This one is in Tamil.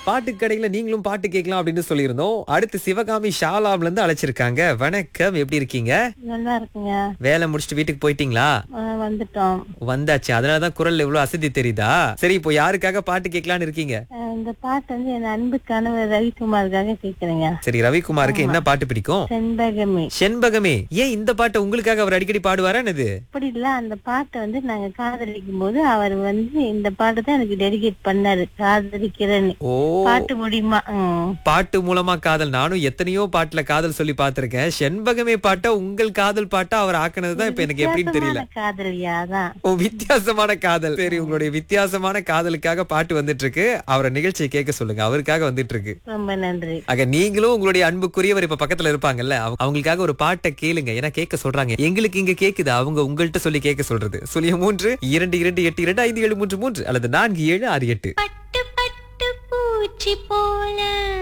பாட்டு கடையில நீங்களும் பாட்டு கேட்கலாம் அப்படின்னு சொல்லியிருந்தோம் அடுத்து சிவகாமி ஷாலாம்ல இருந்து அழைச்சிருக்காங்க வணக்கம் எப்படி இருக்கீங்க நல்லா இருக்குங்க வேலை முடிச்சுட்டு வீட்டுக்கு போயிட்டீங்களா ஆ, வந்துட்டோம் வந்தாச்சு அதனாலதான் குரல் இவ்வளவு அசதி தெரியுதா சரி இப்போ யாருக்காக பாட்டு கேட்கலான்னு இருக்கீங்க ஆ, இந்த பாட்டு வந்து என் அன்பு கணவர் ரவிக்குமாருக்காக கேக்குறேங்க சரி ரவிக்குமாருக்கு என்ன பாட்டு பிடிக்கும் செண்பகமே செண்பகமே ஏன் இந்த பாட்டை உங்களுக்காக அவர் அடிக்கடி பாடுவாரா என்னது அப்படி இல்ல அந்த பாட்டை வந்து நாங்க காதலிக்கும் போது அவர் வந்து இந்த பாட்டு தான் எனக்கு டெடிகேட் பண்ணாரு காதலிக்கிறேன்னு ஓ பாட்டு முடியுமா ம். பாட்டு மூலமா காதல் நானும் எத்தனையோ பாட்டுல காதல் சொல்லி பார்த்திருக்கேன் செண்பகமே பாட்டை உங்கள் காதல் பாட்டா அவர் ஆக்குனதுதான் இப்ப எனக்கு எப்படின்னு தெரியல வித்தியாசமான காதலியா தான் ஓ வித்தியாசமான காதல் சரி உங்களுடைய வித்தியாசமான காதலுக்காக பாட்டு வந்துட்டு இருக்கு அவரை நிகழ்ச்சியை கேட்க சொல்லுங்க அவருக்காக வந்துட்டு இருக்கு ரொம்ப நன்றி ஆக நீங்களும் உங்களுடைய அன்புக்குரியவர் இப்ப பக்கத்துல இருப்பாங்கல்ல அவங்க- அவங்களுக்காக ஒரு பாட்டை கேளுங்க ஏன்னா கேட்க சொல்றாங்க எங்களுக்கு இங்க கேக்குது அவங்க உங்கள்ட்ட சொல்லி கேட்க சொல்றது சொல்லிய மூன்று இரண்டு இரண்டு எட்டு இரண்டு ஐந்து ஏழு மூன்று மூன்று அல்லது நான்கு ஏழு ஆறு எட்டு பட்டு பட்டு பூச்சி போல